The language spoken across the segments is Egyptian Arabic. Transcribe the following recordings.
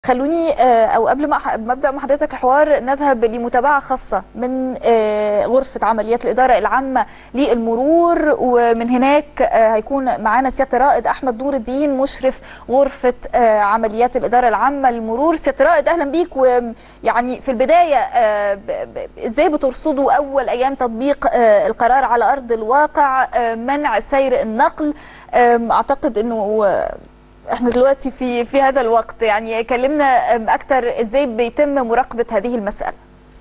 خلوني آه، او قبل ما أح- ما ابدا مع حضرتك الحوار نذهب لمتابعه خاصه من آه، غرفه عمليات الاداره العامه للمرور ومن هناك آه، هيكون معانا سياده رائد احمد نور الدين مشرف غرفه آه، عمليات الاداره العامه للمرور سياده رائد اهلا بيك ويعني في البدايه آه، ب- ب- ازاي بترصدوا اول ايام تطبيق آه، القرار على ارض الواقع آه، منع سير النقل آم، اعتقد انه آه، احنا دلوقتي في في هذا الوقت يعني كلمنا أم، اكتر ازاي بيتم مراقبه هذه المساله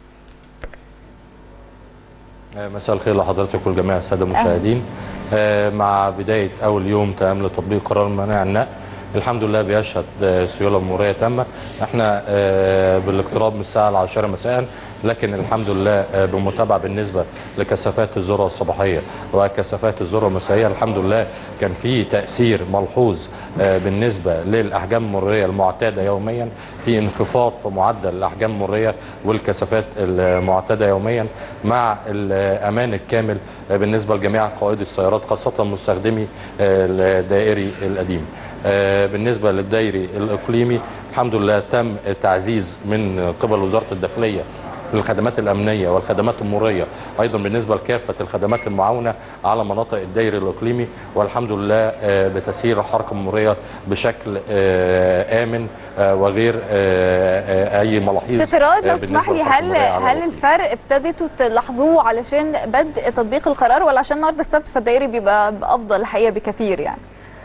مساء الخير لحضرتك ولجميع الساده المشاهدين آه، مع بدايه اول يوم تام لتطبيق قرار منع النقل الحمد لله بيشهد آه، سيوله مروريه تامه احنا آه، بالاقتراب من الساعه العاشرة مساء لكن الحمد لله آه، بمتابعه بالنسبه لكثافات الذروه الصباحيه وكثافات الذروه المسائيه الحمد لله كان في تاثير ملحوظ آه، بالنسبه للاحجام المروريه المعتاده يوميا في انخفاض في معدل الاحجام المروريه والكثافات المعتاده يوميا مع الامان الكامل آه، بالنسبه لجميع قائدي السيارات خاصه مستخدمي آه، الدائري القديم آه، بالنسبه للدائري الاقليمي الحمد لله تم تعزيز من قبل وزاره الداخليه للخدمات الامنيه والخدمات المروريه ايضا بالنسبه لكافه الخدمات المعاونه على مناطق الدائري الاقليمي والحمد لله آه، بتسيير الحركه المروريه بشكل آه، امن آه، وغير آه، آه، اي ملاحظ ست رائد لو آه، تسمح بالنسبة لي للحركة هل المرورية على هل الوطن. الفرق ابتديتوا تلاحظوه علشان بدء تطبيق القرار ولا عشان النهارده السبت فالدائري بيبقى افضل الحقيقه بكثير يعني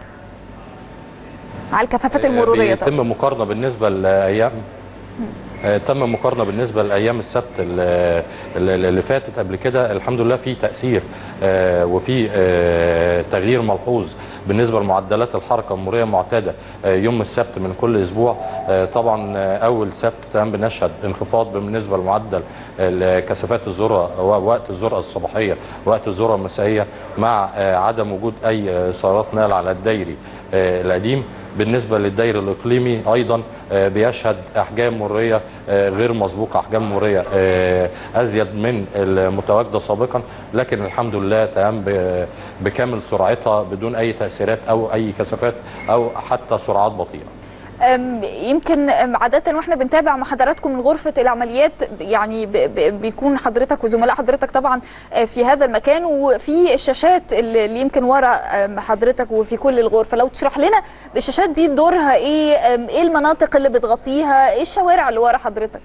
على الكثافات المروريه طبعا بيتم مقارنه بالنسبه لايام آه، تم مقارنه بالنسبه لايام السبت ال- ال- اللي فاتت قبل كده الحمد لله في تاثير آه، وفي آه، تغيير ملحوظ بالنسبه لمعدلات الحركه المروريه المعتاده آه، يوم السبت من كل اسبوع آه، طبعا آه، اول سبت تمام بنشهد انخفاض بالنسبه لمعدل ال- كثافات الذره وقت الذره الصباحيه وقت الذره المسائيه مع آه، عدم وجود اي آه، سيارات نقل على الدائري آه، القديم بالنسبه للدائري الاقليمي ايضا آه، بيشهد احجام مروريه آه، غير مسبوقه احجام مروريه آه، ازيد من المتواجده سابقا لكن الحمد لله تمام ب- بكامل سرعتها بدون اي تاثيرات او اي كثافات او حتى سرعات بطيئه أم، يمكن أم، عادة واحنا بنتابع مع حضراتكم من غرفة العمليات يعني ب- ب- بيكون حضرتك وزملاء حضرتك طبعا آه، في هذا المكان وفي الشاشات اللي اللي يمكن ورا أم، حضرتك وفي كل الغرفة لو تشرح لنا الشاشات دي دورها ايه أم، ايه المناطق اللي بتغطيها ايه الشوارع اللي ورا حضرتك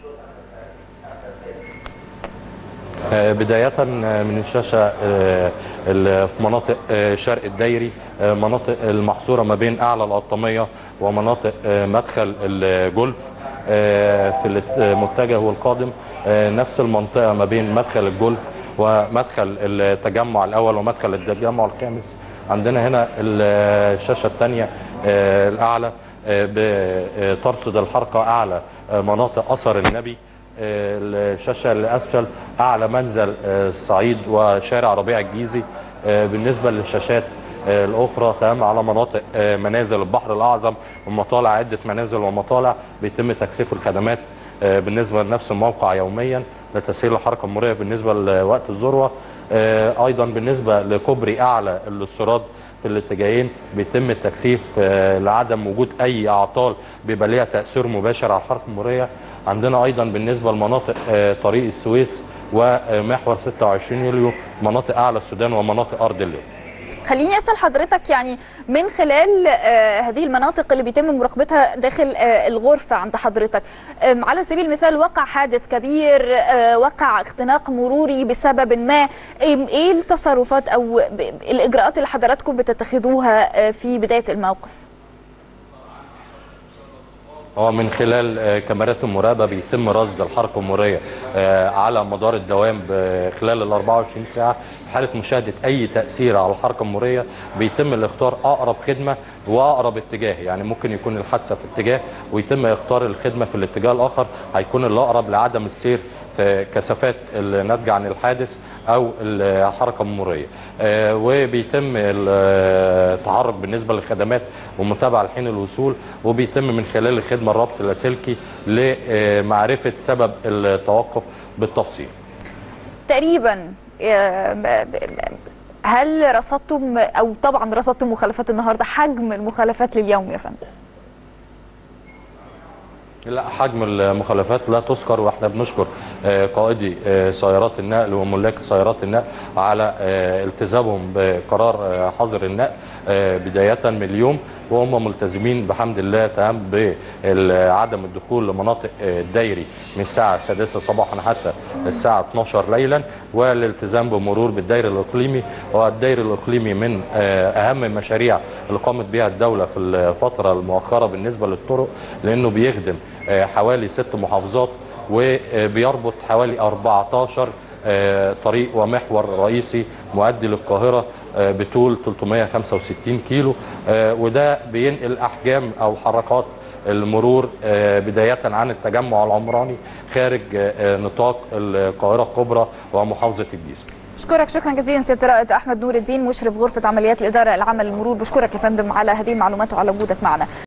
آه، بداية آه، من الشاشة آه، اللي في مناطق آه، شرق الدايري آه، مناطق المحصورة ما بين أعلى القطامية ومناطق آه، مدخل الجولف آه، في المتجه والقادم آه، نفس المنطقة ما بين مدخل الجولف ومدخل التجمع الأول ومدخل التجمع الخامس عندنا هنا الشاشة الثانية آه، الأعلى آه، بترصد الحركة أعلى آه، مناطق أثر النبي الشاشه اللي اسفل اعلى منزل آه، الصعيد وشارع ربيع الجيزي آه، بالنسبه للشاشات آه، الاخرى تمام على مناطق آه، منازل البحر الاعظم ومطالع عده منازل ومطالع بيتم تكثيف الخدمات آه، بالنسبه لنفس الموقع يوميا لتسهيل الحركه المروريه بالنسبه لوقت الذروه آه، ايضا بالنسبه لكوبري اعلى الاستيراد في الاتجاهين بيتم التكثيف آه، لعدم وجود اي اعطال بيبقى ليها تاثير مباشر على الحركه المروريه عندنا ايضا بالنسبه لمناطق آه، طريق السويس ومحور 26 يوليو مناطق اعلى السودان ومناطق ارض اليوم خليني اسال حضرتك يعني من خلال آه، هذه المناطق اللي بيتم مراقبتها داخل آه، الغرفه عند حضرتك آم، على سبيل المثال وقع حادث كبير آه، وقع اختناق مروري بسبب ما آم، ايه التصرفات او ب- الاجراءات اللي حضراتكم بتتخذوها آه، في بدايه الموقف هو من خلال آه، كاميرات المراقبه بيتم رصد الحركه المروريه آه، على مدار الدوام ب- خلال ال 24 ساعه في حاله مشاهده اي تاثير على الحركه المروريه بيتم الاختار اقرب خدمه واقرب اتجاه يعني ممكن يكون الحادثه في اتجاه ويتم اختار الخدمه في الاتجاه الاخر هيكون الاقرب لعدم السير في كثافات الناتجه عن الحادث او الحركه المروريه آه، وبيتم التحرك بالنسبه للخدمات ومتابعه لحين الوصول وبيتم من خلال الخدمه الربط اللاسلكي لمعرفه سبب التوقف بالتفصيل تقريبا آه، ب- ب- هل رصدتم او طبعا رصدتم مخالفات النهارده حجم المخالفات لليوم يا فندم لا حجم المخالفات لا تذكر واحنا بنشكر آه، قائدي آه، سيارات النقل وملاك سيارات النقل على آه، التزامهم بقرار آه، حظر النقل آه، بدايه من اليوم وهم ملتزمين بحمد الله تمام بعدم الدخول لمناطق آه، الدايري من الساعه السادسه صباحا حتى الساعه 12 ليلا والالتزام بمرور بالدايري الاقليمي والدايري الاقليمي من آه، اهم المشاريع اللي قامت بها الدوله في الفتره المؤخره بالنسبه للطرق لانه بيخدم آه، حوالي ست محافظات وبيربط حوالي 14 آه، طريق ومحور رئيسي مؤدي للقاهرة آه، بطول 365 كيلو آه، وده بينقل أحجام أو حركات المرور آه، بداية عن التجمع العمراني خارج آه، آه، نطاق القاهرة الكبرى ومحافظة الجيزة بشكرك شكرا جزيلا سياده الرائد احمد نور الدين مشرف غرفه عمليات الاداره العامه للمرور بشكرك يا فندم على هذه المعلومات وعلى وجودك معنا